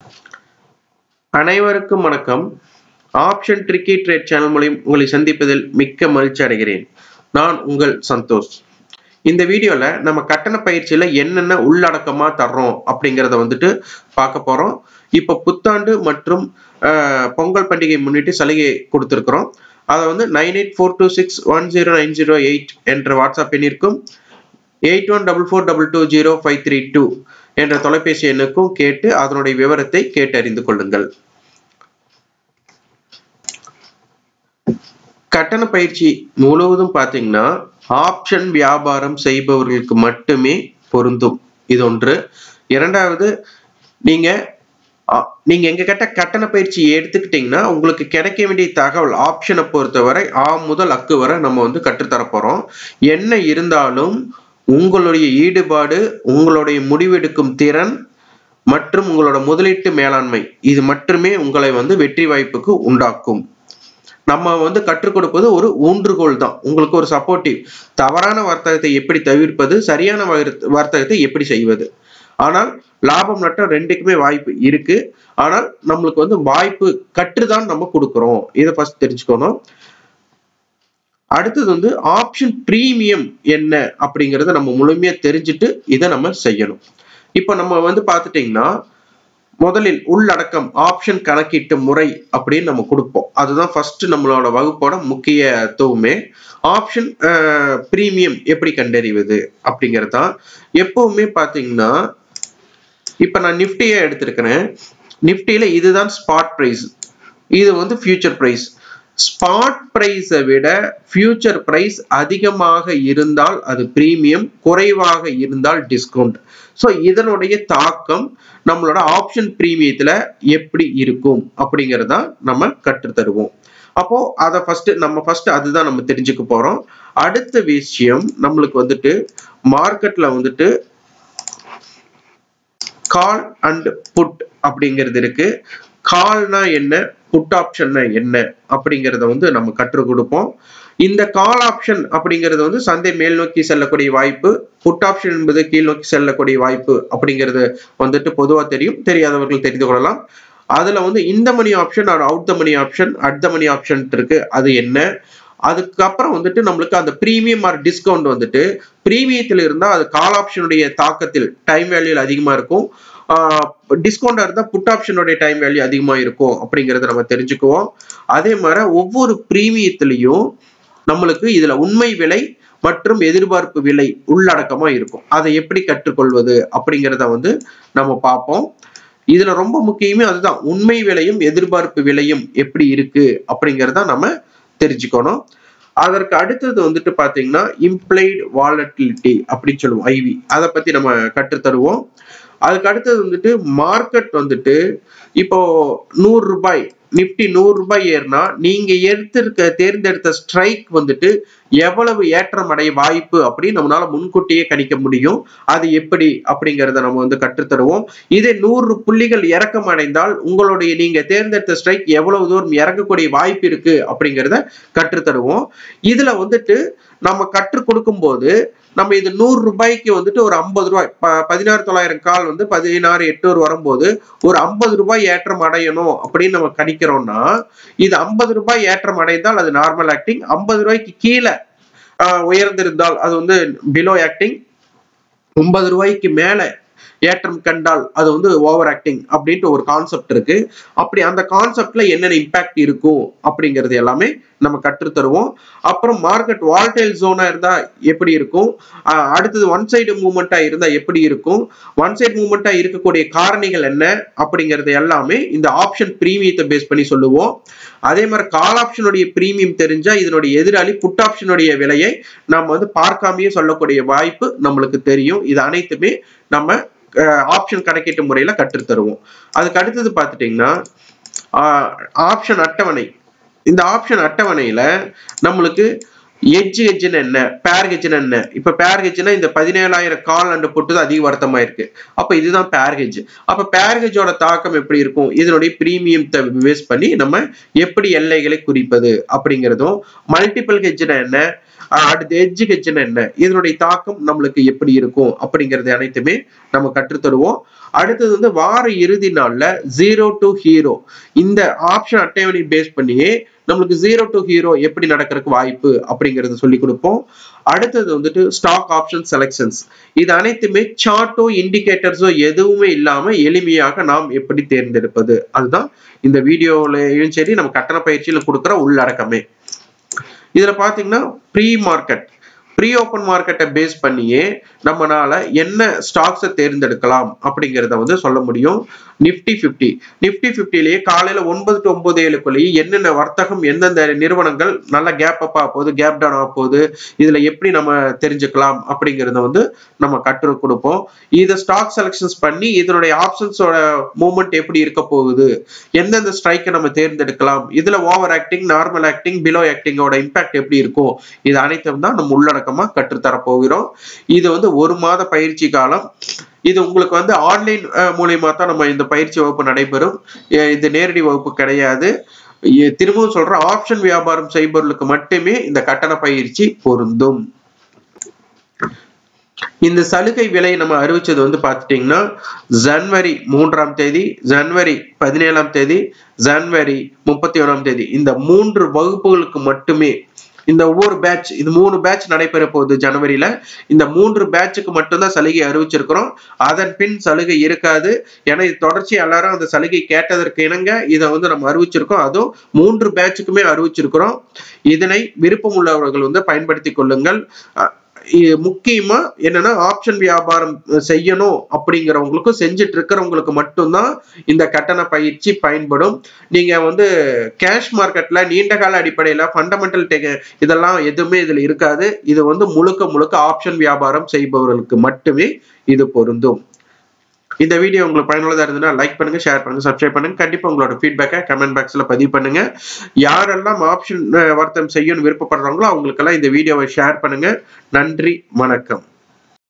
அனைவருக்கும் வணக்கம் option tricky trade channel மூலம் உங்களை சந்திப்பதில் மிக்க மகிழ்ச்சி அடைகிறேன் நான் உங்கள் சந்தோஷ் இந்த வீடியோல நம்ம கட்டண பயிற்சியில என்னென்ன உள்ளடக்கமா தர்றோம் அப்படிங்கிறத வந்துட்டு பார்க்க போறோம் இப்போ புத்தாண்டு மற்றும் அஹ், பொங்கல் பண்டிகை முன்னிட்டு சலுகை கொடுத்துருக்குறோம் அதை வந்து nine eight four two six one zero nine zero eight என்ற வாட்ஸ்அப் எண்ணிற்கும் eight one double four double two zero five three two என்ற தொலைபேசி எண்ணுக்கும் கேட்டு அதனுடைய விவரத்தை கேட்டு அறிந்து கொள்ளுங்கள் கட்டண பயிற்சி முழுவதும் பார்த்தீங்கன்னா ஆப்ஷன் வியாபாரம் செய்பவர்களுக்கு மட்டுமே பொருந்தும் இது ஒன்று இரண்டாவது நீங்க அ, நீங்க எங்க கிட்ட கட்டண பயிற்சி எடுத்துக்கிட்டீங்கன்னா உங்களுக்கு கிடைக்க வேண்டிய தகவல் ஆப்ஷனை பொறுத்தவரை ஆ முதல் அக்கு வரை நம்ம வந்து கற்றுத்தர போறோம் என்ன இருந்தாலும் உங்களுடைய ஈடுபாடு உங்களுடைய முடிவெடுக்கும் திறன் மற்றும் உங்களோட முதலீட்டு மேலாண்மை இது மட்டுமே உங்களை வந்து வெற்றி வாய்ப்புக்கு உண்டாக்கும் நம்ம வந்து கற்றுக் கொடுப்பது ஒரு ஊன்றுகோல் தான் உங்களுக்கு ஒரு சப்போர்ட்டிவ் தவறான வர்த்தகத்தை எப்படி தவிர்ப்பது சரியான வர்த்த- வர்த்தகத்தை எப்படி செய்வது ஆனால் லாபம் நட்டம் ரெண்டுக்குமே வாய்ப்பு இருக்கு ஆனால் நம்மளுக்கு வந்து வாய்ப்பு கற்றுதான் நம்ம கொடுக்கிறோம் இதை ஃபர்ஸ்ட் தெரிஞ்சுக்கணும் அடுத்தது வந்து ஆப்ஷன் பிரீமியம் என்ன அப்படிங்கறத நம்ம முழுமையா தெரிஞ்சுட்டு இதை நம்ம செய்யணும் இப்போ நம்ம வந்து பார்த்துட்டீங்கன்னா முதலில் உள்ளடக்கம் ஆப்ஷன் கணக்கீட்டு முறை அப்படின்னு நம்ம கொடுப்போம் அதுதான் ஃபர்ஸ்ட் நம்மளோட வகுப்போட முக்கியத்துவமே ஆப்ஷன் பிரீமியம் எப்படி கண்டறிவது அப்படிங்கிறது தான் எப்பவுமே பார்த்தீங்கன்னா இப்போ நான் நிஃப்டியை எடுத்திருக்கிறேன் நிஃப்டியில இதுதான் ஸ்பாட் பிரைஸ் இது வந்து ஃபியூச்சர் பிரைஸ் ஸ்பாட் பிரைஸை விட ஃபியூச்சர் பிரைஸ் அதிகமாக இருந்தால் அது பிரீமியம் குறைவாக இருந்தால் டிஸ்கவுண்ட் ஸோ இதனுடைய தாக்கம் நம்மளோட ஆப்ஷன் பிரீமியத்துல எப்படி இருக்கும் அப்படிங்கறத நம்ம கற்று தருவோம் அப்போ அதை ஃபர்ஸ்ட் நம்ம ஃபர்ஸ்ட் அதுதான் நம்ம தெரிஞ்சுக்க போறோம் அடுத்த விஷயம் நம்மளுக்கு வந்துட்டு மார்க்கெட்ல வந்துட்டு கால் அண்ட் புட் அப்படிங்கிறது இருக்கு கால்னா என்ன புட் ஆப்ஷன்னா என்ன அப்படிங்கறத வந்து நம்ம கற்றுக் கொடுப்போம் இந்த கால் ஆப்ஷன் அப்படிங்கிறது வந்து சந்தை மேல் நோக்கி செல்லக்கூடிய வாய்ப்பு புட் ஆப்ஷன் என்பது கீழ் நோக்கி செல்லக்கூடிய வாய்ப்பு அப்படிங்கிறது வந்துட்டு பொதுவா தெரியும் தெரியாதவர்கள் தெரிந்து கொள்ளலாம் அதுல வந்து இந்த money option or out the money option at the money option இருக்கு அது என்ன அதுக்கப்புறம் வந்துட்டு நம்மளுக்கு அந்த பிரீமியம் ஆர் டிஸ்கவுண்ட் வந்துட்டு பிரீமியத்தில் இருந்தால் அது கால் ஆப்ஷனுடைய தாக்கத்தில் டைம் வேல்யூல அதிகமா இருக்கும் டிஸ்கவுண்டா இருந்தா புட் ஆப்ஷனுடைய டைம் வேல்யூ அதிகமா இருக்கும் அப்படிங்கறத நம்ம தெரிஞ்சுக்குவோம் அதே மாதிரி ஒவ்வொரு பிரீமியத்திலையும் நம்மளுக்கு இதுல உண்மை விலை மற்றும் எதிர்பார்ப்பு விலை உள்ளடக்கமா இருக்கும் அதை எப்படி கற்றுக்கொள்வது அப்படிங்கிறத வந்து நம்ம பார்ப்போம் இதுல ரொம்ப முக்கியமே அதுதான் உண்மை விலையும் எதிர்பார்ப்பு விலையும் எப்படி இருக்கு அப்படிங்கறத நம்ம தெரிஞ்சுக்கணும் அதற்கு அடுத்தது வந்துட்டு பாத்தீங்கன்னா இம்ப்ளைடு வாலட்டிலிட்டி அப்படின்னு சொல்லுவோம் ஐவி அதை பத்தி நம்ம கற்றுத்தருவோம் அதுக்கு அடுத்தது வந்துட்டு மார்க்கெட் வந்துட்டு இப்போ நூறு ரூபாய் நிப்டி நூறு ரூபாய் ஏறினா நீங்க எடுத்திருக்க தேர்ந்தெடுத்த ஸ்ட்ரைக் வந்துட்டு எவ்வளவு ஏற்றம் அடைய வாய்ப்பு அப்படின்னு நம்மளால முன்கூட்டியே கணிக்க முடியும் அது எப்படி அப்படிங்கறத நம்ம வந்து கற்றுத்தருவோம் இதே நூறு புள்ளிகள் இறக்கம் அடைந்தால் உங்களுடைய நீங்க தேர்ந்தெடுத்த ஸ்ட்ரைக் எவ்வளவு தூரம் இறங்கக்கூடிய வாய்ப்பு இருக்கு அப்படிங்கறத கற்றுத்தருவோம் இதுல வந்துட்டு நம்ம கற்றுக் கொடுக்கும்போது நம்ம இது நூறு ரூபாய்க்கு வந்துட்டு ஒரு ஐம்பது ரூபாய் ப- பதினாறு தொள்ளாயிரம் கால் வந்து பதினாறு எட்நூறு வரும்போது ஒரு ஐம்பது ரூபாய் ஏற்றம் அடையணும் அப்படின்னு நம்ம கணிக்கிறோம்னா இது ஐம்பது ரூபாய் ஏற்றம் அடைந்தால் அது நார்மல் ஆக்டிங் ஐம்பது ரூபாய்க்கு கீழே ஆஹ், உயர்ந்திருந்தால் அது வந்து பிலோ ஆக்டிங் ஐம்பது ரூபாய்க்கு மேல ஏற்றம் கண்டால் அது வந்து ஓவர் ஆக்டிங் அப்படின்ட்டு ஒரு கான்செப்ட் இருக்கு அப்படி அந்த கான்செப்ட்ல என்னென்ன இம்பாக்ட் இருக்கும் அப்படிங்கிறது எல்லாமே நம்ம கற்றுத் தருவோம் அப்புறம் மார்க்கெட் வால்டைல் ஜோனா இருந்தா எப்படி இருக்கும் ஆஹ் அடுத்தது ஒன் சைடு மூவ்மெண்டா இருந்தா எப்படி இருக்கும் ஒன் சைடு மூவ்மெண்டா இருக்கக்கூடிய காரணிகள் என்ன அப்படிங்கறது எல்லாமே இந்த ஆப்ஷன் பிரீமியத்தை பேஸ் பண்ணி சொல்லுவோம் அதே மாதிரி கால் ஆப்ஷனுடைய பிரீமியம் தெரிஞ்சா இதனுடைய எதிராளி புட் ஆப்ஷனுடைய விலையை நம்ம வந்து பார்க்காமயே சொல்லக்கூடிய வாய்ப்பு நம்மளுக்கு தெரியும் இது அனைத்துமே நம்ம ஆப்ஷன் கணக்கீட்டு முறையில கற்றுத் தருவோம் அதுக்கு அடுத்தது பார்த்துட்டீங்கன்னா ஆப்ஷன் அட்டவணை இந்த ஆப்ஷன் அட்டவணையில நம்மளுக்கு எட்ஜ் ஹெட்ஜ்னு என்ன பேர் ஹெட்ஜ்னு என்ன இப்ப பேர் ஹெட்ஜ்னா இந்த பதினேழாயிரம் கால் அண்டு போட்டு அதிக வருத்தமா இருக்கு அப்ப இதுதான் பேர் ஹெட்ஜ் அப்ப பேர் ஹெட்ஜோட தாக்கம் எப்படி இருக்கும் இதனுடைய பிரீமியத்தை பேஸ் பண்ணி நம்ம எப்படி எல்லைகளை குறிப்பது அப்படிங்கிறதும் மல்டிபிள் ஹெட்ஜ்னா என்ன அடுத்து எட்ஜ் ஹெச்னா என்ன இதனுடைய தாக்கம் நம்மளுக்கு எப்படி இருக்கும் அப்படிங்கறது அனைத்துமே நம்ம கற்றுத்தருவோம் அடுத்தது வந்து வார இறுதி நாள்ல ஜீரோ டு ஹீரோ இந்த ஆப்ஷன் அட்டவணை பேஸ் பண்ணியே நம்மளுக்கு ஜீரோ டு ஹீரோ எப்படி நடக்கிறதுக்கு வாய்ப்பு அப்படிங்கறத சொல்லி கொடுப்போம் அடுத்தது வந்துட்டு ஸ்டாக் ஆப்ஷன் செலெக்ஷன்ஸ் இது அனைத்துமே சார்ட்டோ இண்டிகேட்டர்ஸோ எதுவுமே இல்லாம எளிமையாக நாம் எப்படி தேர்ந்தெடுப்பது அதுதான் இந்த வீடியோலயும் சரி நம்ம கட்டண பயிற்சியில கொடுக்குற உள்ளடக்கமே இதுல பாத்தீங்கன்னா ப்ரீ மார்க்கெட் ப்ரீ ஓப்பன் மார்க்கெட்டை பேஸ் பண்ணியே நம்மனால என்ன ஸ்டாக்ஸை தேர்ந்தெடுக்கலாம் அப்படிங்கிறத வந்து சொல்ல முடியும் நிப்டி பிப்டி நிப்டி பிப்டிலேயே காலையில ஒன்பது டு ஒன்பது ஏழுக்குள்ளேயே என்னென்ன வர்த்தகம் எந்தெந்த நிறுவனங்கள் நல்ல கேப் அப் ஆக போகுது கேப் டவுன் ஆக போகுது இதுல எப்படி நம்ம தெரிஞ்சுக்கலாம் அப்படிங்கிறத வந்து நம்ம கற்றுக் கொடுப்போம் இதை ஸ்டாக் செலெக்ஷன்ஸ் பண்ணி இதனுடைய ஆப்ஷன்ஸோட மூவ்மெண்ட் எப்படி இருக்க போகுது எந்தெந்த ஸ்ட்ரைக்கை நம்ம தேர்ந்தெடுக்கலாம் இதுல over acting normal acting below ஆக்டிங்கோட இம்பாக்ட் எப்படி இருக்கும் இது அனைத்தும் தான் நம்ம உள்ளடக்கமா கற்றுத்தர போகிறோம் இது வந்து ஒரு மாத பயிற்சி காலம் இது உங்களுக்கு வந்து ஆன்லைன் மூலியமா தான் நம்ம இந்த பயிற்சி வகுப்பு நடைபெறும் இது நேரடி வகுப்பு கிடையாது திரும்பவும் சொல்றேன் ஆப்ஷன் வியாபாரம் செய்பவர்களுக்கு மட்டுமே இந்த கட்டண பயிற்சி பொருந்தும் இந்த சலுகை விலை நம்ம அறிவிச்சது வந்து பார்த்துட்டீங்கன்னா ஜனவரி மூன்றாம் தேதி ஜனவரி பதினேழாம் தேதி ஜனவரி முப்பத்தி ஒன்றாம் தேதி இந்த மூன்று வகுப்புகளுக்கு மட்டுமே இந்த ஒவ்வொரு பேட்ச் இது மூணு பேட்ச் நடைபெற போகுது ஜனவரியில இந்த மூன்று பேட்சுக்கு மட்டும்தான் சலுகை அறிவிச்சிருக்கிறோம் அதன் பின் சலுகை இருக்காது ஏன்னா இது தொடர்ச்சி எல்லாரும் அந்த சலுகை கேட்டதற்கு இணங்க இதை வந்து நம்ம அறிவிச்சிருக்கோம் அதுவும் மூன்று பேட்சுக்குமே அறிவிச்சிருக்கிறோம் இதனை விருப்பம் உள்ளவர்கள் வந்து பயன்படுத்தி கொள்ளுங்கள் முக்கியமா என்னன்னா ஆப்ஷன் வியாபாரம் செய்யணும் அப்படிங்கிறவங்களுக்கும் செஞ்சுட்டு இருக்கிறவங்களுக்கு மட்டும்தான் இந்த கட்டண பயிற்சி பயன்படும் நீங்க வந்து கேஷ் மார்க்கெட்ல நீண்ட கால அடிப்படையில ஃபண்டமெண்டல் இதெல்லாம் எதுவுமே இதுல இருக்காது இது வந்து முழுக்க முழுக்க ஆப்ஷன் வியாபாரம் செய்பவர்களுக்கு மட்டுமே இது பொருந்தும் இந்த வீடியோ உங்களுக்கு பயனுள்ளதா இருந்ததுன்னா லைக் பண்ணுங்க ஷேர் பண்ணுங்க சப்ஸ்கிரைப் பண்ணுங்க கண்டிப்பா உங்களோட ஃபீட்பேக்கை கமெண்ட் பாக்ஸ்ல பதிவு பண்ணுங்க யாரெல்லாம் ஆப்ஷன் வர்த்தகம் செய்யணும்னு விருப்பப்படுறாங்களோ அவங்களுக்கெல்லாம் இந்த வீடியோவை ஷேர் பண்ணுங்க நன்றி வணக்கம்